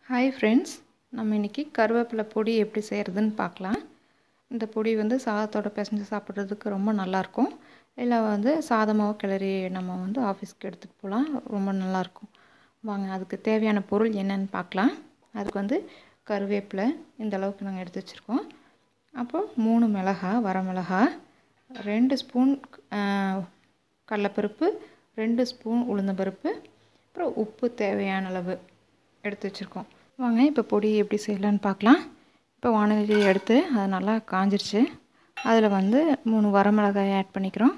hi friends நம்ம இன்றைக்கி கருவேப்பிலை பொடி எப்படி செய்கிறதுன்னு பார்க்கலாம் இந்த பொடி வந்து சாதத்தோட பிசைஞ்சு சாப்பிட்றதுக்கு ரொம்ப நல்லாயிருக்கும் இல்லை வந்து சாதமாகவும் கிளறி நம்ம வந்து ஆஃபீஸ்க்கு எடுத்துகிட்டு போகலாம் ரொம்ப நல்லாயிருக்கும் வாங்க அதுக்கு தேவையான பொருள் என்னென்னு பார்க்கலாம் அதுக்கு வந்து கருவேப்பிலை இந்த அளவுக்கு நாங்கள் எடுத்து வச்சுருக்கோம் அப்போது மூணு மிளகா வரமிளகா ரெண்டு ஸ்பூன் கடலப்பருப்பு ரெண்டு ஸ்பூன் உளுந்தம்பருப்பு அப்புறம் உப்பு தேவையான அளவு எடுத்து வச்சுருக்கோம் வாங்க இப்போ பொடி எப்படி செய்யலான்னு பார்க்கலாம் இப்போ வானொலி எடுத்து அது நல்லா காஞ்சிருச்சு அதில் வந்து மூணு வரமிளகாய் ஆட் பண்ணிக்கிறோம்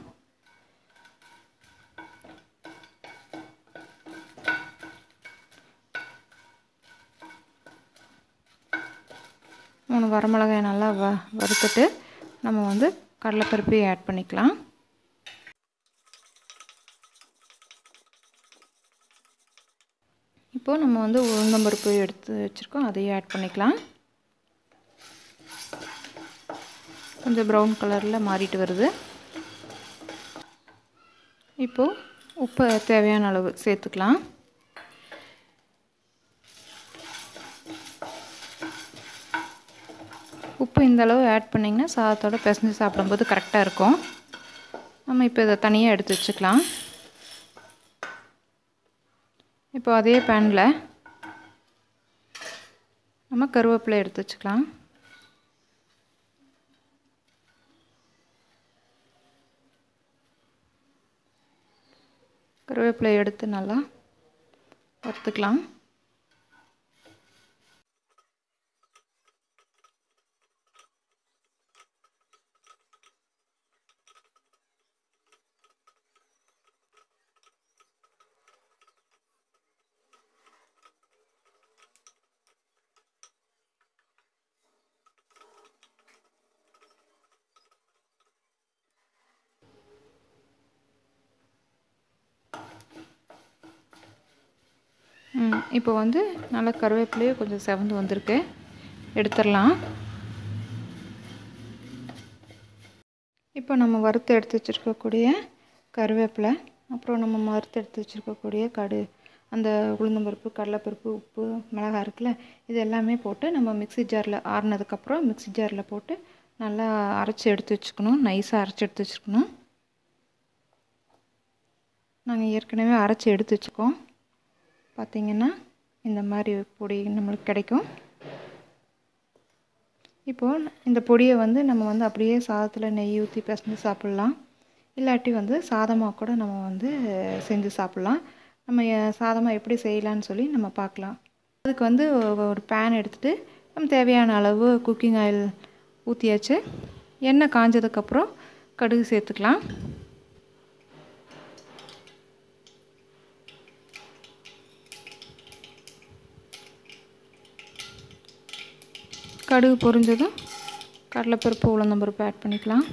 மூணு வரமிளகாய் நல்லா வ வறுத்துட்டு நம்ம வந்து கடலைப்பருப்பையும் ஆட் பண்ணிக்கலாம் இப்போது நம்ம வந்து உளுந்தம்பருப்பு எடுத்து வச்சுருக்கோம் அதையும் ஆட் பண்ணிக்கலாம் கொஞ்சம் ப்ரௌன் கலரில் மாறிட்டு வருது இப்போது உப்பை தேவையான அளவு சேர்த்துக்கலாம் உப்பு இந்த அளவு ஆட் பண்ணிங்கன்னா சாதத்தோடு பிசைஞ்சு சாப்பிடும்போது கரெக்டாக இருக்கும் நம்ம இப்போ இதை தனியாக எடுத்து வச்சுக்கலாம் இப்போ அதே பேனில் நம்ம கருவேப்பிலை எடுத்து வச்சுக்கலாம் கருவேப்பிலை எடுத்து நல்லா வறுத்துக்கலாம் இப்போ வந்து நல்லா கருவேப்பிலையே கொஞ்சம் செவந்து வந்திருக்கு எடுத்துடலாம் இப்போ நம்ம வறுத்து எடுத்து வச்சுருக்கக்கூடிய கருவேப்பிலை அப்புறம் நம்ம வறுத்து எடுத்து வச்சுருக்கக்கூடிய கடு அந்த உளுந்தம்பருப்பு கடலைப்பருப்பு உப்பு மிளகாய் இருக்குல்ல இது எல்லாமே போட்டு நம்ம மிக்சி ஜாரில் ஆறுனதுக்கப்புறம் மிக்சி ஜாரில் போட்டு நல்லா அரைச்சி எடுத்து வச்சுக்கணும் நைஸாக அரைச்சி எடுத்து வச்சுக்கணும் நாங்கள் ஏற்கனவே அரைச்சி எடுத்து வச்சுக்கோம் பார்த்திங்கன்னா இந்த மாதிரி பொடி நம்மளுக்கு கிடைக்கும் இப்போது இந்த பொடியை வந்து நம்ம வந்து அப்படியே சாதத்தில் நெய் ஊற்றி பிசைஞ்சு சாப்பிட்லாம் இல்லாட்டி வந்து சாதமாக கூட நம்ம வந்து செஞ்சு சாப்பிட்லாம் நம்ம சாதமாக எப்படி செய்யலான்னு சொல்லி நம்ம பார்க்கலாம் அதுக்கு வந்து ஒரு பேன் எடுத்துகிட்டு நம்ம தேவையான அளவு குக்கிங் ஆயில் ஊற்றியாச்சு எண்ணெய் காஞ்சதுக்கப்புறம் கடுகு சேர்த்துக்கலாம் கடுகு பொரிஞ்சதும் கடலைப்பருப்பு உளுந்தம்பருப்பு ஆட் பண்ணிக்கலாம்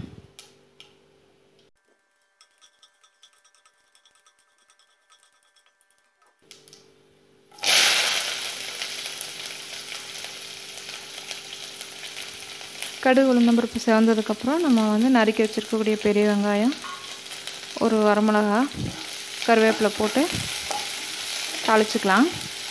கடுகு உளுந்தம்பருப்பு செவந்ததுக்கப்புறம் நம்ம வந்து நறுக்கி வச்சுருக்கக்கூடிய பெரிய வெங்காயம் ஒரு வரமிளகா கருவேப்பிலை போட்டு தாளிச்சுக்கலாம்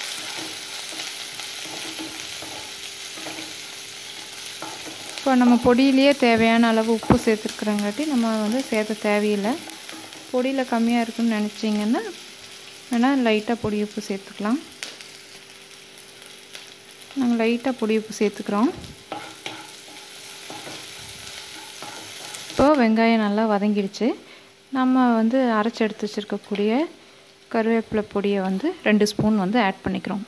இப்போ நம்ம பொடியிலேயே தேவையான அளவு உப்பு சேர்த்துருக்குறங்காட்டி நம்ம வந்து சேர்த்த தேவையில்லை பொடியில் கம்மியாக இருக்குன்னு நினச்சிங்கன்னா வேணால் லைட்டாக பொடி உப்பு சேர்த்துக்கலாம் நாங்கள் லைட்டாக பொடி உப்பு சேர்த்துக்கிறோம் இப்போது வெங்காயம் நல்லா வதங்கிடுச்சு நம்ம வந்து அரைச்சி எடுத்து வச்சுருக்கக்கூடிய கருவேப்பிலை பொடியை வந்து ரெண்டு ஸ்பூன் வந்து ஆட் பண்ணிக்கிறோம்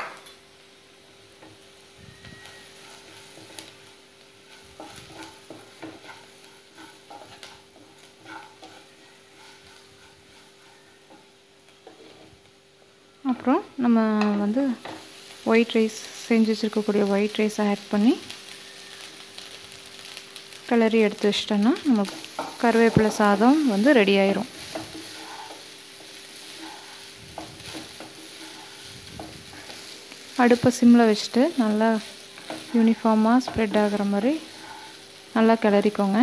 அப்புறம் நம்ம வந்து ஒயிட் ரைஸ் செஞ்சு வச்சுருக்கக்கூடிய ஒயிட் ரைஸை ஆட் பண்ணி கிளறி எடுத்து வச்சிட்டோன்னா நம்ம கருவேப்பிலை சாதம் வந்து ரெடி ஆயிரும் அடுப்பை சிம்மில் வச்சுட்டு நல்லா யூனிஃபார்மாக ஸ்ப்ரெட் ஆகிற மாதிரி நல்லா கிளறிக்கோங்க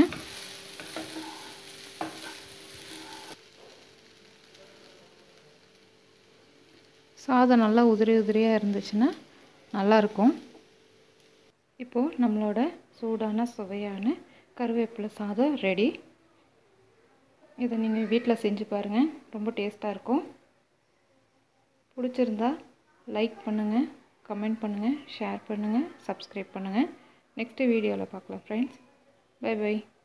சாதம் நல்லா உதிரி உதிரியாக இருந்துச்சுன்னா நல்லாயிருக்கும் இப்போது நம்மளோட சூடான சுவையான கருவேப்பிலை சாதம் ரெடி இதை நீங்கள் வீட்டில் செஞ்சு பாருங்கள் ரொம்ப டேஸ்ட்டாக இருக்கும் பிடிச்சிருந்தா லைக் பண்ணுங்கள் கமெண்ட் பண்ணுங்கள் ஷேர் பண்ணுங்கள் சப்ஸ்கிரைப் பண்ணுங்கள் நெக்ஸ்ட்டு வீடியோவில் பார்க்கலாம் ஃப்ரெண்ட்ஸ் பை பை